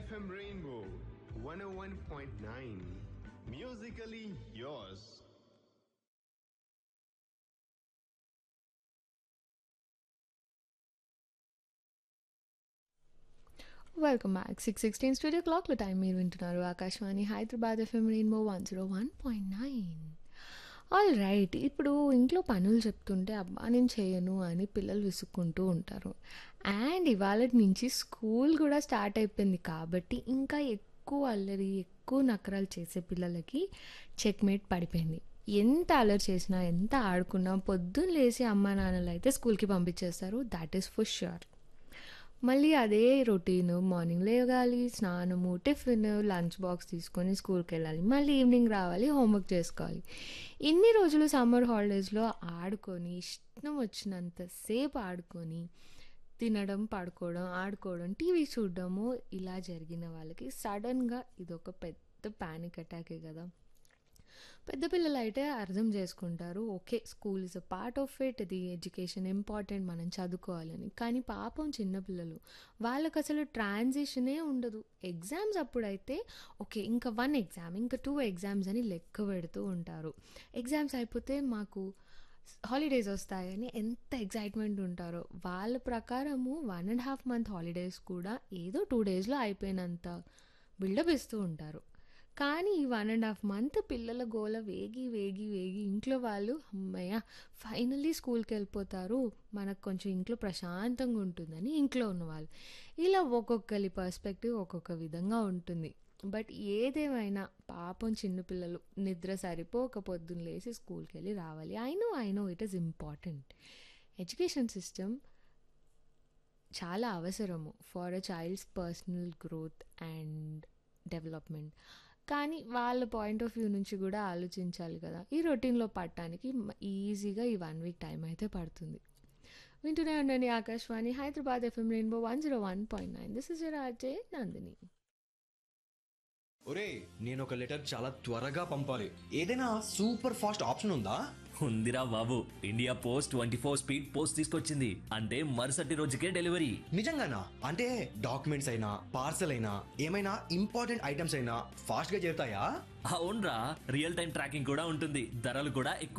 FM Rainbow 101.9. Musically yours. Welcome back six sixteen studio క్లాక్లో time మీరు వింటున్నారు Akashvani Hyderabad FM Rainbow one zero one point nine all right ఇప్పుడు ఇంట్లో పనులు చెప్తుంటే అబ్బా నేను చేయను అని పిల్లలు విసుక్కుంటూ ఉంటారు అండ్ ఇవాళ నుంచి స్కూల్ కూడా స్టార్ట్ అయిపోయింది కాబట్టి ఇంకా ఎక్కువ అల్లరి ఎక్కువ నకరాలు చేసే పిల్లలకి చెక్మేట్ పడిపోయింది ఎంత అల్లరి చేసినా ఎంత ఆడుకున్నా పొద్దున్న లేసి అమ్మా నాన్నలు అయితే స్కూల్కి పంపించేస్తారు దాట్ ఈస్ ఫర్ ష్యూర్ మళ్ళీ అదే రొటీన్ మార్నింగ్ లేవాలి స్నానము టిఫిన్ లంచ్ బాక్స్ తీసుకొని స్కూల్కి వెళ్ళాలి మళ్ళీ ఈవినింగ్ రావాలి హోంవర్క్ చేసుకోవాలి ఇన్ని రోజులు సమ్మర్ హాలిడేస్లో ఆడుకొని ఇష్టం వచ్చినంత సేపు ఆడుకొని తినడం పడుకోవడం ఆడుకోవడం టీవీ చూడడము ఇలా జరిగిన వాళ్ళకి సడన్గా ఇదొక పెద్ద ప్యానిక్ అటాకే కదా పెద్ద పిల్లలు అయితే అర్థం చేసుకుంటారు okay school is a part of it ఇది ఎడ్యుకేషన్ ఇంపార్టెంట్ మనం చదువుకోవాలని కానీ పాపం చిన్నపిల్లలు వాళ్ళకి అసలు ట్రాన్సిషనే ఉండదు ఎగ్జామ్స్ అప్పుడైతే ఓకే ఇంకా వన్ ఎగ్జామ్ ఇంకా టూ ఎగ్జామ్స్ అని లెక్క పెడుతూ ఉంటారు ఎగ్జామ్స్ అయిపోతే మాకు హాలిడేస్ వస్తాయని ఎంత ఎగ్జైట్మెంట్ ఉంటారో వాళ్ళ ప్రకారము one and half month holidays కూడా ఏదో టూ డేస్లో అయిపోయినంత బిల్డప్ ఇస్తూ ఉంటారు కానీ ఈ వన్ అండ్ హాఫ్ మంత్ పిల్లల గోల వేగి వేగి వేగి ఇంట్లో వాళ్ళు అమ్మయ్య ఫైనల్లీ స్కూల్కి వెళ్ళిపోతారు మనకు కొంచెం ఇంట్లో ప్రశాంతంగా ఉంటుందని ఇంట్లో ఉన్నవాళ్ళు ఇలా ఒక్కొక్కరి పర్స్పెక్టివ్ ఒక్కొక్క విధంగా ఉంటుంది బట్ ఏదేమైనా పాపం చిన్నపిల్లలు నిద్ర సరిపోక పొద్దున్న లేసి స్కూల్కి వెళ్ళి రావాలి I know I know it is important education system చాలా అవసరము for a child's personal growth and development కానీ వాళ్ళ పాయింట్ ఆఫ్ వ్యూ నుంచి కూడా ఆలోచించాలి కదా ఈ రొటీన్లో పడటానికి ఈజీగా ఈ వన్ వీక్ టైం అయితే పడుతుంది వింటూనే ఉండండి Akashvani Hyderabad FM Rainbow one zero one point nine this is Raje Nandini ఒరే నేను ఒక లెటర్ చాలా త్వరగా పంపాలి ఏదైనా సూపర్ ఫాస్ట్ ఆప్షన్ ఉందా ఉందిరా బాబు India Post twenty four speed post తీసుకొచ్చింది అంటే మరుసటి రోజుకే డెలివరీ నిజంగానా అంటే డాక్యుమెంట్స్ అయినా పార్సల్ అయినా ఏమైనా ఇంపార్టెంట్ ఐటమ్స్ అయినా ఫాస్ట్ గా చేరుతాయా అవునరా రియల్ టైం ట్రాకింగ్ కూడా ఉంటుంది ధరలు కూడా ఎక్కువ